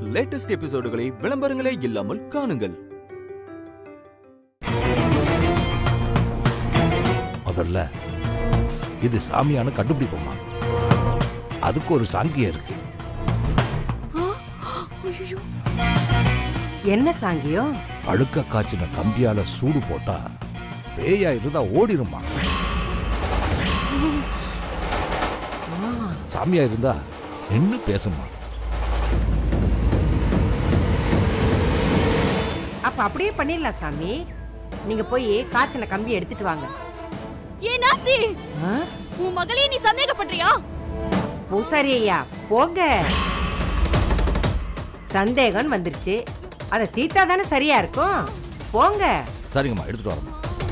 Latest எபிசோடுகளை விளம்பரங்களே இல்லாமல் காணுங்கள் முதல்ல இது சாமியான கண்டுபிடிப்போமா அதுக்கு ஒரு சாங்கியம் இருக்கு என்ன சாங்கியம் அழுக்க காய்ச்சின கம்பியால சூடு போட்டா பேயா இருந்தா ஓடிருமா சாமியா இருந்தா நின்னு பேசுமா அப்ப அப்படியே பண்ணிடலாம் சாமி நீங்க போய் காய்ச்சன கம்பி எடுத்துட்டு வாங்க ஏனாச்சி ஆ? உன் மகளையே நீ சந்தேகப்படுறியா பூசாரி ஐயா போங்க சந்தேகம் வந்துருச்சு அதை தீத்தா தானே சரியா இருக்கும் போங்க சரிங்கம்மா எடுத்துட்டு வரேன்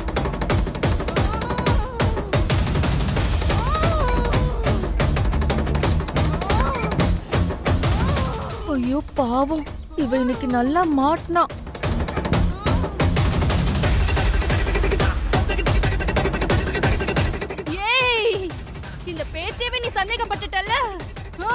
ஐயோ பாவம் இவ இன்னைக்கு நல்லா மாட்டினா ஏய் இந்த பேச்சேவே நீ சந்தேகப்பட்டுட்டல்ல ஆ!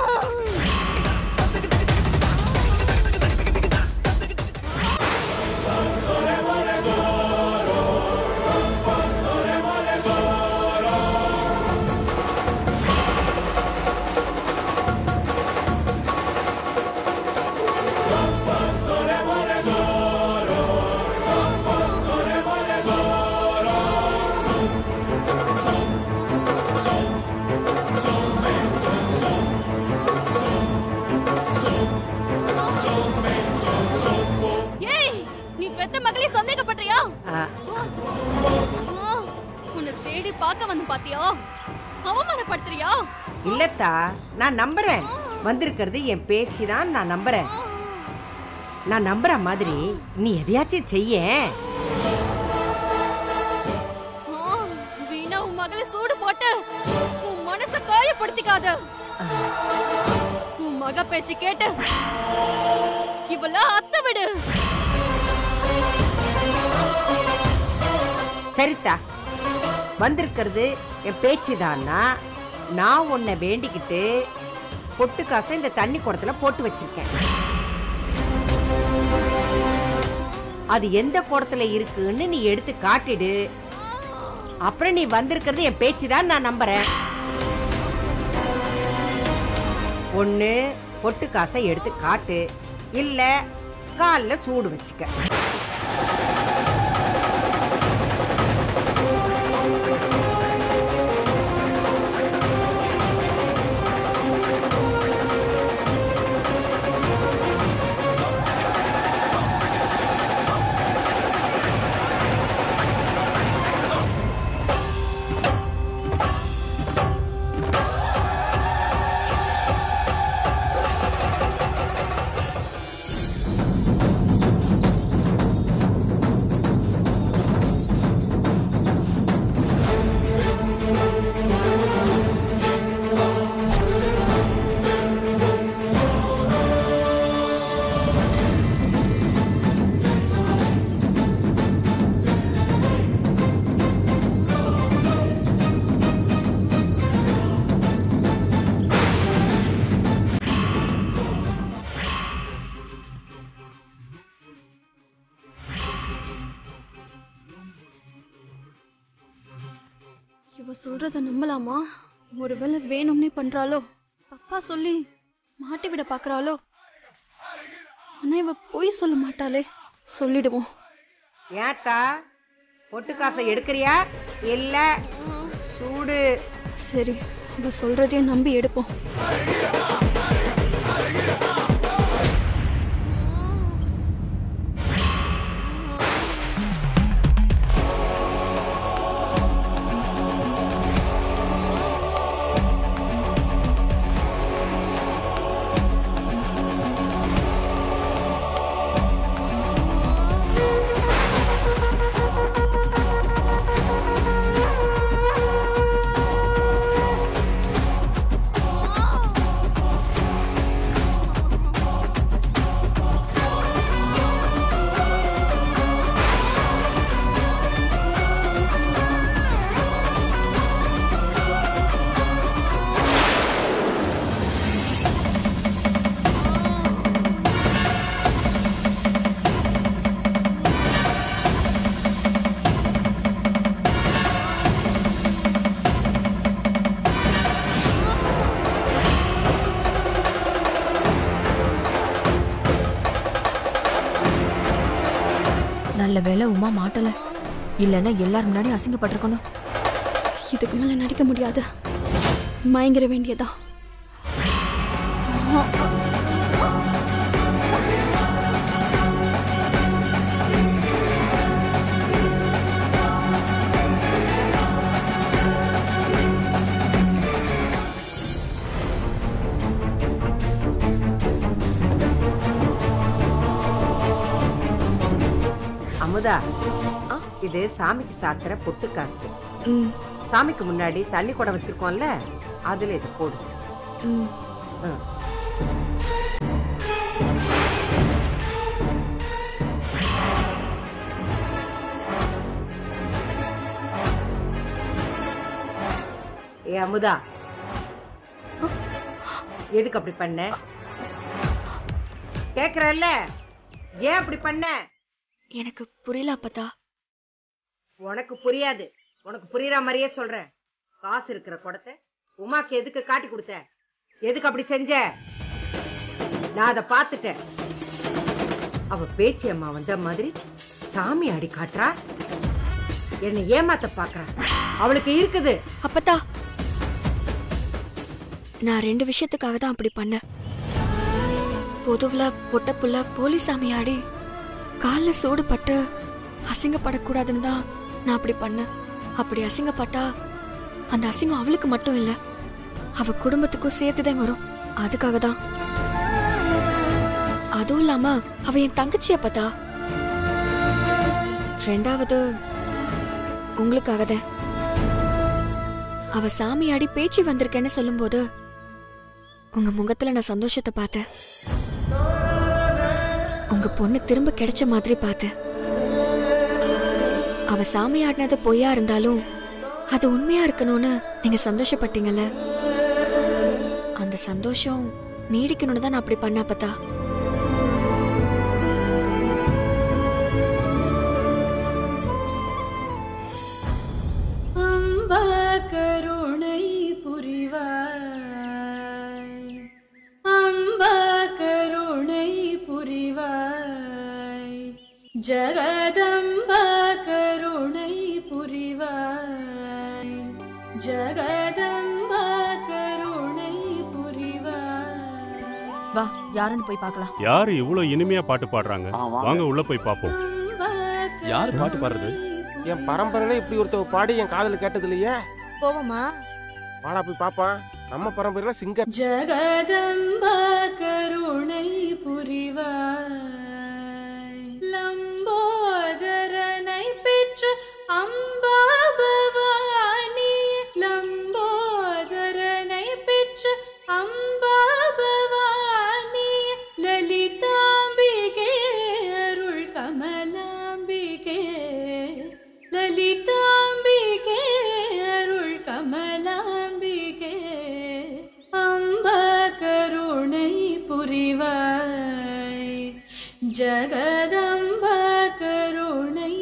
ஏய் நீ பெத்த மகளே சந்தேகப்படுறியா ஆ, ஆ, உன்னை தேடி பார்க்க வந்து பாத்தியா அவமானப்படுத்துறியா இல்லத்தா நான் நம்புறேன் வந்திருக்கிறது என் பேச்சு தான் நான் நம்புறேன் நான் நம்புற மாதிரி நீ எதையாச்சும் செய்ய ஆ, வீணா உன் மகளை சூடு போட்டு உன் மனச காயப்படுத்திக்காத உன் மக பேச்சு கேட்டு இவள அத்த விடு சரித்தா வந்திருக்கிறது என் பேச்சு நான் உன்னை வேண்டிக்கிட்டு பொட்டு காசை இந்த தண்ணி குடத்துல போட்டு வச்சிருக்கேன் அது எந்த குடத்துல இருக்குன்னு நீ எடுத்து காட்டிடு அப்புறம் நீ வந்திருக்கிறது என் பேச்சு தான் நான் நம்புறேன் ஒண்ணு பொட்டு காசை எடுத்து காட்டு இல்ல கால்ல சூடு வச்சுக்க இவ சொல்றத நம்பலாமா ஒருவேளை வேணும்னே பண்றாளோ தப்பா சொல்லி மாட்டி விட பாக்குறாளோ ஆனா இவ பொய் சொல்ல மாட்டாளே சொல்லிடுவோம் ஏத்தா பொட்டு காசை எடுக்கிறியா இல்ல சூடு சரி இவ சொல்றதையே நம்பி எடுப்போம் ஆ! நல்ல வேளை உமா மாட்டல இல்லைன்னா எல்லாரும் முன்னாடி அசிங்கப்பட்டிருக்கணும் இதுக்கு மேல நடிக்க முடியாது மயங்கிற வேண்டியதா அமுதா இது சாமிக்கு சாத்துற பொட்டு காசு ம் சாமிக்கு முன்னாடி தண்ணி குடம் வச்சிருக்கோம்ல அதுல இது போடு ம் ம். ஏ அமுதா எதுக்கு அப்படி பண்ண கேக்குறல்ல ஏன் அப்படி பண்ண எனக்கு புரியல அப்பத்தா உனக்கு புரியாது உனக்கு புரியுற மாதிரியே சொல்றேன் காசு இருக்கிற குடத்தை உமாக்கு எதுக்கு காட்டி கொடுத்த எதுக்கு அப்படி செஞ்ச நான் அதை பார்த்துட்டேன் அவ பேச்சி அம்மா வந்த மாதிரி சாமி அடி காட்டுறா என்னை ஏமாத்த பாக்குறா அவளுக்கு இருக்குது அப்பத்தா நான் ரெண்டு விஷயத்துக்காக தான் அப்படி பண்ணேன் பொதுவுல பொட்ட புள்ள போலீஸ் சாமியாடி காலில் சூடு பட்டு அசிங்கப்படக்கூடாதுன்னு தான் நான் அப்படி பண்ணேன் அப்படி அசிங்கப்பட்டா அந்த அசிங்கம் அவளுக்கு மட்டும் இல்ல அவ குடும்பத்துக்கும் சேர்த்துதான் வரும் அதுக்காக தான் அதுவும் இல்லாம அவ என் தங்கச்சி அப்பதா ரெண்டாவது உங்களுக்காக தான் அவ சாமியாடி பேச்சு வந்திருக்கேன்னு சொல்லும்போது உங்க முகத்துல நான் சந்தோஷத்தை பார்த்தேன் உங்க பொண்ணு திரும்ப கிடைச்ச மாதிரி பார்த்தேன் அவ சாமி ஆடினது பொய்யா இருந்தாலும் அது உண்மையா இருக்கணும்னு நீங்க சந்தோஷப்பட்டீங்கல்ல அந்த சந்தோஷம் நீடிக்கணும்னு தான் நான் அப்படி பண்ண அப்பத்தா அம்பா கருணை புரிவாய் அம்பா கருணை புரிவாய் ஜகதம்பா கருணை புரிவாய் ஜகதம்பா கருணை புரிவாய் வா யாருன்னு போய் பார்க்கலாம் யாரு இவ்வளவு இனிமையா பாட்டு பாடுறாங்க வாங்க உள்ள போய் பாப்போம் யாரு பாட்டு பாடுறது? என் பரம்பரையில இப்படி ஒருத்தவ பாடி என் காதுல கேட்டது இல்லையே போவோமா பாடா போய் பாப்பான் நம்ம பரம்பரையில சிங்கர் ஜகதம்பா கருணை புரிவாய் லம்போதரனை பெற்ற அம்பா பவானி லம்போதரனை பெற்ற அம்பா பவானி லலிதாம்பிகே அருள் கமலாம்பிகே லலிதாம்பிகே அருள் கமலாம்பிகே அம்பா கருணை புரிவாய் ஜகதம்பா கருணை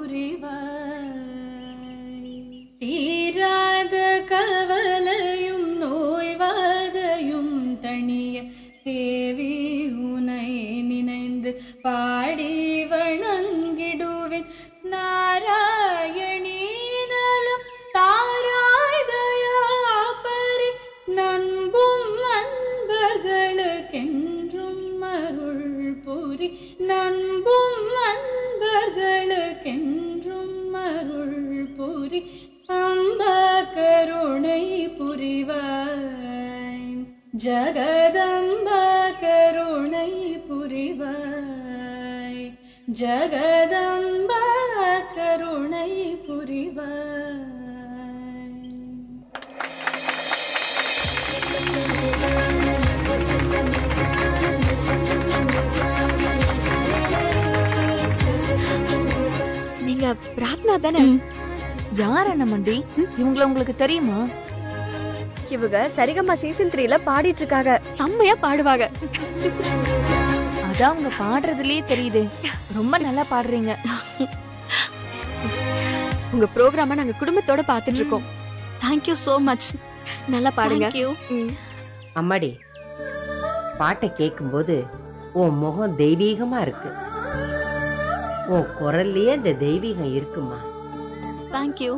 புரிவாய் தீராத கவலையும் நோய்வாதையும் தணிய தேவி உனை நினைந்து பாடி வணங்கிடுவேன் நாராயணி நலம் தாராய் தயாபரி நண்பும் அன்பர்களுக்கென்றும் அருள் புரி நண்பும் அன்பர்களுக்கென்றும் அருள் புரி அம்பா கருணை புரிவாய் ஜகதம்பா கருணை புரிவாய் ஜகதம்பா கருணை புரிவாய் நீங்க பிரார்த்தனா தானே யார் அண்ணா மண்டி இவங்கள உங்களுக்கு தெரியுமா இவங்க சரிகமா சீசன் த்ரீல பாடிட்டு இருக்காங்க செம்மையா பாடுவாங்க அதான் அவங்க பாடுறதுலயே தெரியுது ரொம்ப நல்லா பாடுறீங்க உங்க ப்ரோக்ராம நாங்க குடும்பத்தோட பாத்துட்டு இருக்கோம் தேங்க்யூ ஸோ மச் நல்லா பாடுங்க ம். அம்மாடி பாட்டை கேட்கும்போது உன் முகம் தெய்வீகமா இருக்கு உன் குரல்லையே அந்த தெய்வீகம் இருக்குமா தேங்க்யூ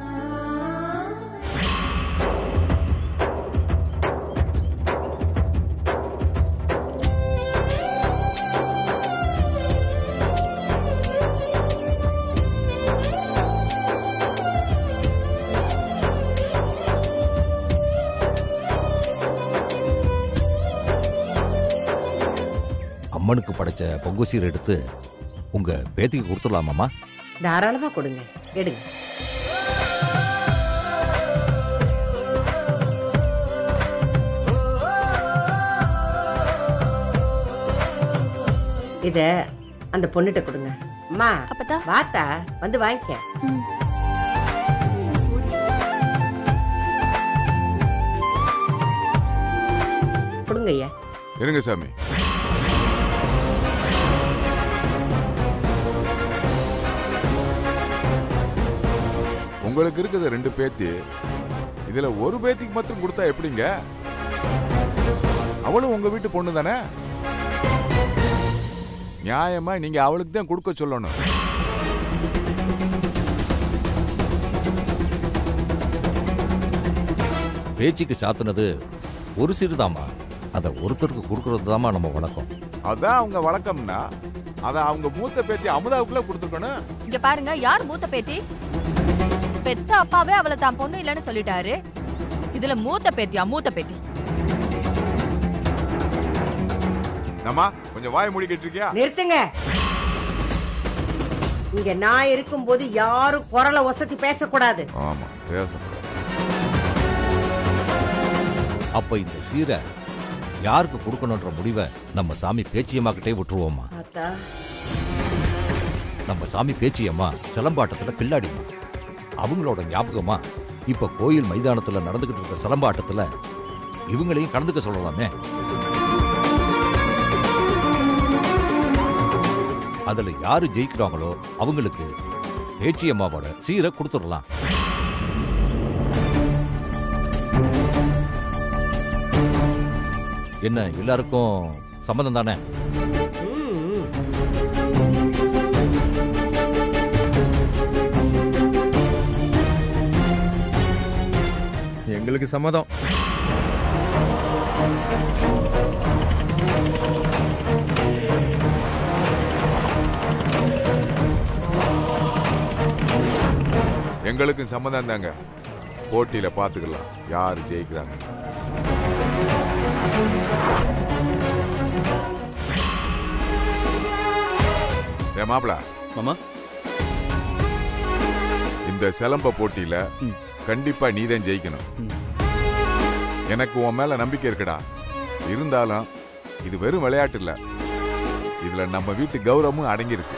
அம்மனுக்கு படைச்ச பொங்கு சீர் எடுத்து உங்க பேத்திக்கு கொடுத்துடலாமாம்மா தாராளமா கொடுங்க எடுங்க இத அந்த பொண்ணுகிட்ட கொடுங்க அம்மா அப்பதா வாத்தா வந்து வாங்கிக்க ம். கொடுங்க ஐயா இருங்க சாமி உங்களுக்கு இருக்குது ரெண்டு பேத்தி இதுல ஒரு பேத்திக்கு மட்டும் கொடுத்தா எப்படிங்க அவளும் உங்க வீட்டு பொண்ணு தானே நியாயமா நீங்க அவளுக்கு தான் கொடுக்க சொல்லணும் பேச்சுக்கு சாத்துனது ஒரு சிறுதாம்மா அதை ஒருத்தருக்கு கொடுக்கறது தாம்மா நம்ம வழக்கம் அதான் அவங்க வழக்கம்னா அதை அவங்க மூத்த பேத்தி அமுதாவுக்குள்ள கொடுத்துருக்கணும் இங்க பாருங்க யார் மூத்த பேத்தி பெத்த அப்பாவே அவளை தான் பொண்ணு இல்லைன்னு சொல்லிட்டாரு இதுல மூத்த பேத்தியா மூத்த பேத்தி நம்ம கொஞ்சம் வாய் மூடிக்கிட்டு இருக்கியா நிறுத்துங்க இங்க நான் இருக்கும்போது யாரும் குரலை ஒசத்தி பேசக்கூடாது ஆமா பேசக்கூடாது அப்ப இந்த சீரை யாருக்கு கொடுக்கணுன்ற முடிவை நம்ம சாமி பேச்சியம்மாக்கிட்டே விட்டுருவோம்மா ஆத்தா நம்ம சாமி பேச்சியம்மா சிலம்பாட்டத்துல கில்லாடிமா அவங்களோட ஞாபகமா இப்ப கோயில் மைதானத்துல நடந்துகிட்டு இருக்க சிலம்பாட்டத்துல இவங்களையும் கலந்துக்க சொல்லலாமே அதுல யாரு ஜெயிக்கிறாங்களோ அவங்களுக்கு பேச்சியம்மாவோட சீரை கொடுத்துடலாம் என்ன எல்லாருக்கும் சம்மதம் தானே ம், ம். எங்களுக்கு சம்மதம் எங்களுக்கும் சம்மதம் தாங்க போட்டியில பாத்துக்கலாம் யார் ஜெயிக்கிறாங்க ஏ மாப்பிள மாமா இந்த சிலம்ப போட்டியில ம். கண்டிப்பா நீதான் ஜெயிக்கணும் ம். எனக்கு உன் மேல நம்பிக்கை இருக்குடா இருந்தாலும் இது வெறும் விளையாட்டு இல்ல இதுல நம்ம வீட்டு கௌரவமும் அடங்கியிருக்கு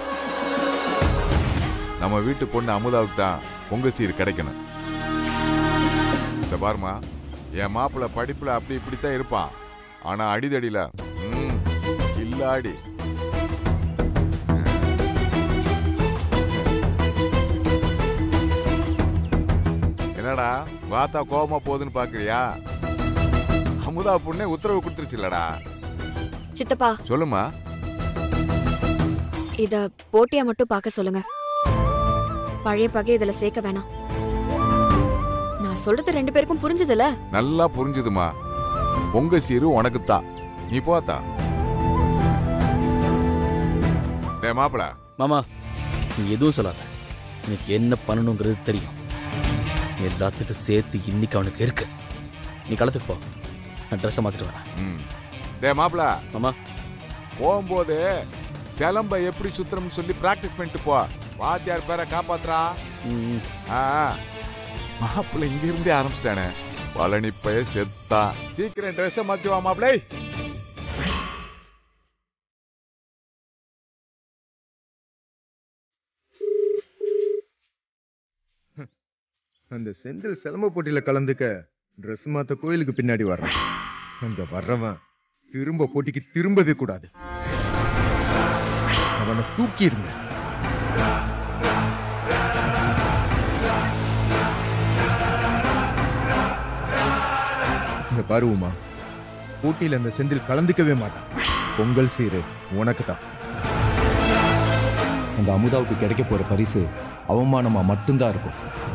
நம்ம வீட்டு பொண்ணு அமுதாவுக்கு தான் பொங்க சீர் கிடைக்கணும் இந்த பாருமா என் மாப்பிள்ள படிப்புல அப்படி இப்படித்தான் இருப்பான் ஆனா அடிதடியில ம், கில்லாடி என்னடா வாத்தா கோபமா போகுதுன்னு பாக்குறியா அமுதா பொண்ணே உத்தரவு கொடுத்துருச்சுல்லடா சித்தப்பா சொல்லுமா இத போட்டியா மட்டும் பார்க்க சொல்லுங்க பழைய பகை இதுல சேர்க்க வேணாம் நான் சொல்றது ரெண்டு பேருக்கும் புரிஞ்சதுல நல்லா புரிஞ்சுதுமா பொங்க சீரு உனக்குத்தான் நீ போத்தா டே மாப்பிள மாமா நீ எதுவும் சொல்லாத எனக்கு என்ன பண்ணணுங்கிறது தெரியும் எல்லாத்துக்கும் சேர்த்து இன்னைக்கு அவனுக்கு இருக்கு நீ களத்துக்கு போ நான் ட்ரெஸ்ஸை மாத்திட்டு வரேன் ம் டே மாப்பிள மாமா போகும்போது சிலம்ப எப்படி சுத்துறோம்னு சொல்லி பிராக்டிஸ் பண்ணிட்டு போ வாத்தியார் பேரை காப்பாத்துறா ம், ஆ மாப்பிள்ள இங்க இருந்தே ஆரம்பிச்சிட்டானே பழனி பைய செத்தா சீக்கிரம் ட்ரெஸ் மாத்தி வா மாப்பிளை அந்த செந்தில் சிலம்ப போட்டியில கலந்துக்க ட்ரெஸ் மாத்த கோயிலுக்கு பின்னாடி வர்றான் அங்க வர்றவன் திரும்ப போட்டிக்கு திரும்பவே கூடாது அவனை தூக்கிடுங்க இந்த பாருவுமா போட்டியில அந்த செந்தில் கலந்துக்கவே மாட்டான் பொங்கல் சீரு உனக்கு தான் அந்த அமுதாவுக்கு கிடைக்க போற பரிசு அவமானமா மட்டும்தான் இருக்கும்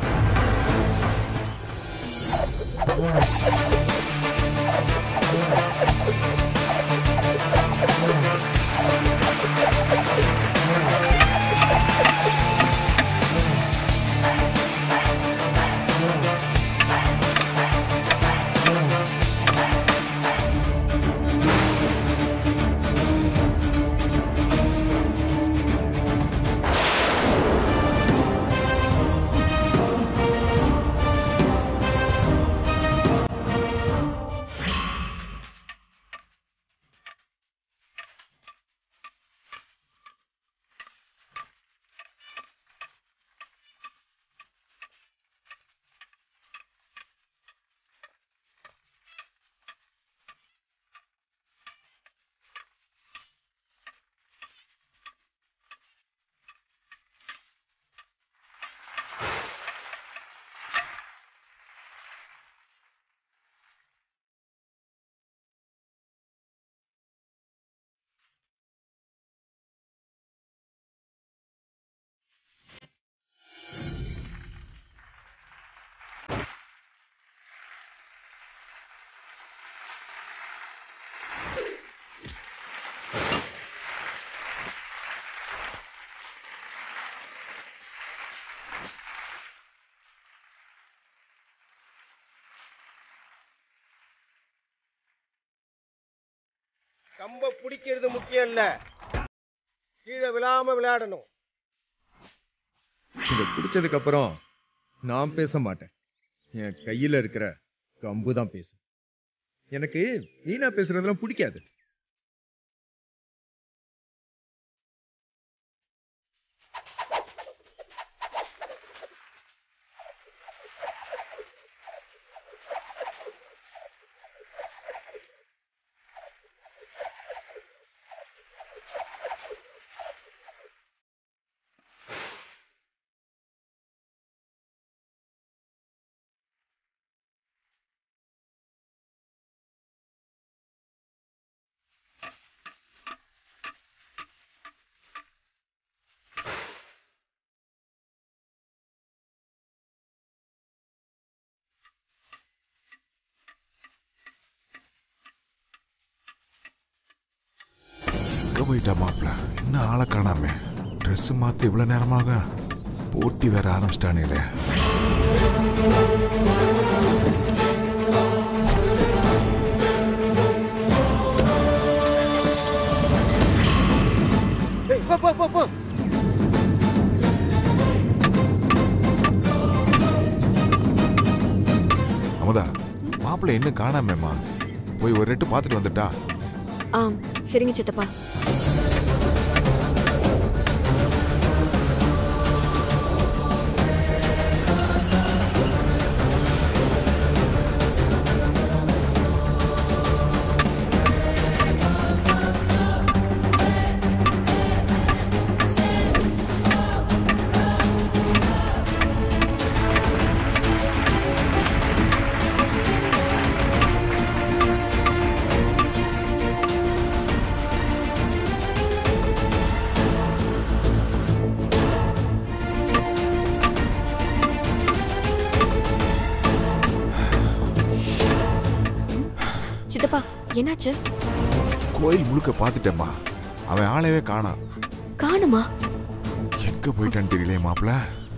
கம்ப பிடிக்கிறது முக்கியம் இல்ல கீழே விழாம விளையாடணும் இதை பிடிச்சதுக்கு அப்புறம் நான் பேச மாட்டேன் என் கையில இருக்கிற கம்பு தான் பேசும் எனக்கு வீணா பேசுறதெல்லாம் பிடிக்காது எங்க போயிட்டா மாப்பிள என்ன ஆளை காணாமே ட்ரெஸ் மாத்தி இவ்வளவு நேரமாக போட்டி வேற ஆரம்பிச்சிட்டானுங்களே ஏய், போ போ போ போ அமுதா மாப்பிள்ளை இன்னும் காணாமேம்மா போய் ஒரு ரெட்டு பார்த்துட்டு வந்துட்டா ஆ சரிங்க சித்தப்பா சித்தப்பா என்னாச்சு கோயில் முழுக்க பார்த்துட்டேம்மா அவன் ஆளவே காணாம் காணுமா எங்க போயிட்டான்னு தெரியலையே மாப்பிள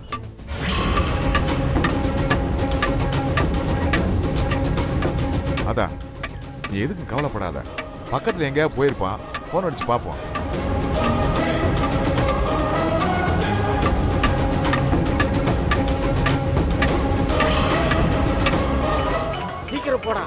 அதான் நீ எதுக்கு கவலைப்படாத பக்கத்துல எங்கேயாவது போயிருப்பான் போன் அடிச்சு பார்ப்போம் சீக்கிரம் போடா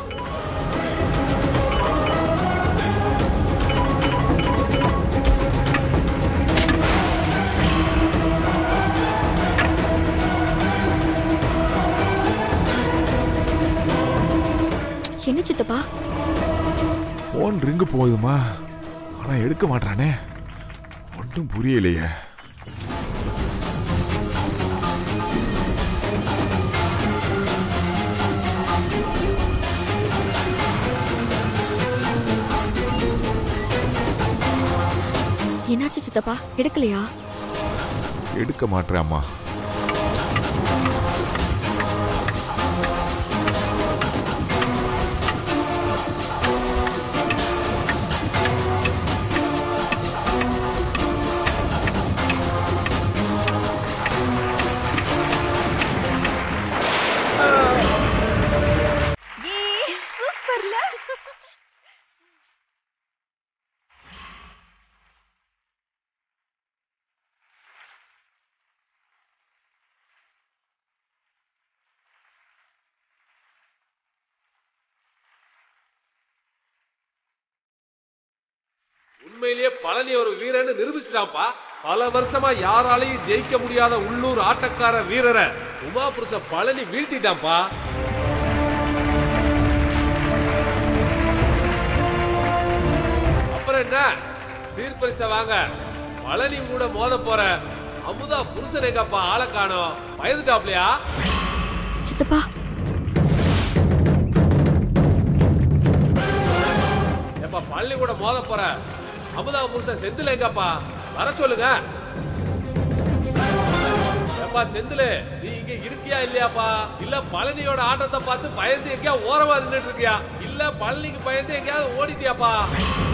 என்ன சித்தப்பா போன் ரிங்கு போகுதுமா ஆனா எடுக்க மாட்டானே ஒன்றும் புரியலையே என்னாச்சு சித்தப்பா எடுக்கலையா எடுக்க மாட்டேம்மா சூப்பர்ல உண்மையிலேயே பழனி ஒரு வீரன்னு நிரூபிச்சிட்டான்ப்பா பல வருஷமா யாராலையும் ஜெயிக்க முடியாத உள்ளூர் ஆட்டக்கார வீரரை உமா புருஷ பழனி வீழ்த்திட்டான்ப்பா அப்புறம் என்ன சீர்பரிச வாங்க பழனி கூட மோத போற அமுதா புருஷன் எங்கப்பா ஆளை காணோம் பயந்துட்டாப்லையா சித்தப்பா ஏப்பா பழனி கூட மோத போற அமுதா புருஷன் செந்தில் எங்கப்பா வர சொல்லுங்க ஏப்பா செந்தில் நீ இங்க இருக்கியா இல்லையாப்பா இல்ல பழனியோட ஆட்டத்தை பார்த்து பயந்து எங்கேயா ஓரமா நின்னுட்டு இருக்கியா இல்ல பழனிக்கு பயந்து எங்கேயாவது ஓடிட்டியாப்பா